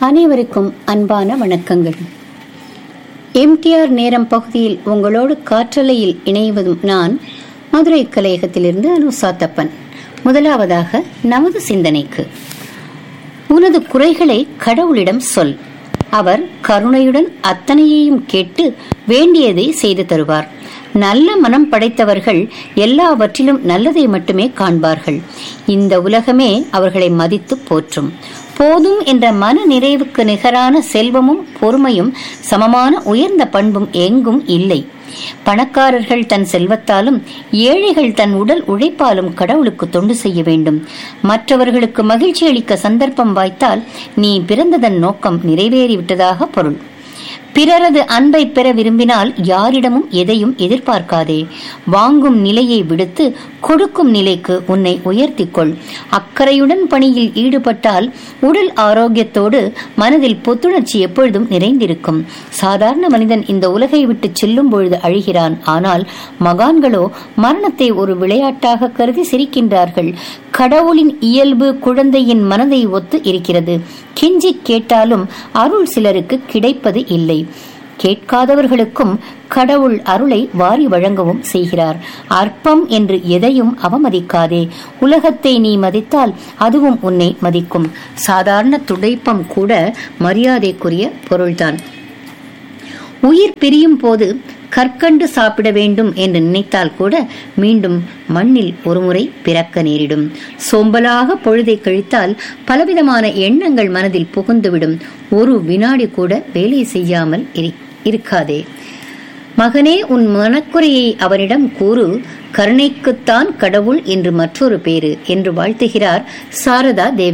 அனைவருக்கும் அன்பான வணக்கங்கள் எம்டிஆர் நேரம் பகுதியில் உங்களோடு காற்றலையில் இணைவதும் நான் மதுரை கலையகத்திலிருந்து அனுசாத்தப்பன் முதலாவதாக நமது சிந்தனைக்கு உனது குறைகளை கடவுளிடம் சொல் அவர் கருணையுடன் அத்தனையையும் கேட்டு வேண்டியதை செய்து தருவார் நல்ல மனம் படைத்தவர்கள் எல்லாவற்றிலும் நல்லதை மட்டுமே காண்பார்கள் இந்த உலகமே அவர்களை மதித்து போற்றும் போதும் என்ற மன நிறைவுக்கு நிகரான செல்வமும் பொறுமையும் சமமான உயர்ந்த பண்பும் எங்கும் இல்லை பணக்காரர்கள் தன் செல்வத்தாலும் ஏழைகள் தன் உடல் உழைப்பாலும் கடவுளுக்கு தொண்டு செய்ய வேண்டும் மற்றவர்களுக்கு மகிழ்ச்சி அளிக்க சந்தர்ப்பம் வாய்த்தால் நீ பிறந்ததன் நோக்கம் நிறைவேறிவிட்டதாக பொருள் பிறரது அன்பை பெற விரும்பினால் யாரிடமும் எதையும் எதிர்பார்க்காதே வாங்கும் நிலையை விடுத்து கொடுக்கும் நிலைக்கு உன்னை உயர்த்திக்கொள் அக்கறையுடன் பணியில் ஈடுபட்டால் உடல் ஆரோக்கியத்தோடு மனதில் புத்துணர்ச்சி எப்பொழுதும் நிறைந்திருக்கும் சாதாரண மனிதன் இந்த உலகை விட்டு செல்லும் பொழுது அழுகிறான் ஆனால் மகான்களோ மரணத்தை ஒரு விளையாட்டாக கருதி சிரிக்கின்றார்கள் கடவுளின் இயல்பு குழந்தையின் மனதை ஒத்து இருக்கிறது கெஞ்சி கேட்டாலும் அருள் சிலருக்கு கிடைப்பது இல்லை கேட்காதவர்களுக்கும் கடவுள் அருளை வாரி வழங்கவும் செய்கிறார் அற்பம் என்று எதையும் அவமதிக்காதே உலகத்தை நீ மதித்தால் அதுவும் உன்னை மதிக்கும் சாதாரண துடைப்பம் கூட மரியாதைக்குரிய பொருள்தான் உயிர் பிரியும் போது கற்கண்டு சாப்பிட வேண்டும் என்று நினைத்தால் கூட மீண்டும் மண்ணில் ஒருமுறை பிறக்க நேரிடும் சோம்பலாக பொழுதை கழித்தால் பலவிதமான எண்ணங்கள் மனதில் புகுந்துவிடும் ஒரு வினாடி கூட வேலை செய்யாமல் இருக்காதே மகனே உன் மனக்குறையை அவனிடம் கூறு கருணைக்குத்தான் கடவுள் என்று மற்றொரு பேரு என்று வாழ்த்துகிறார் சாரதா தேவி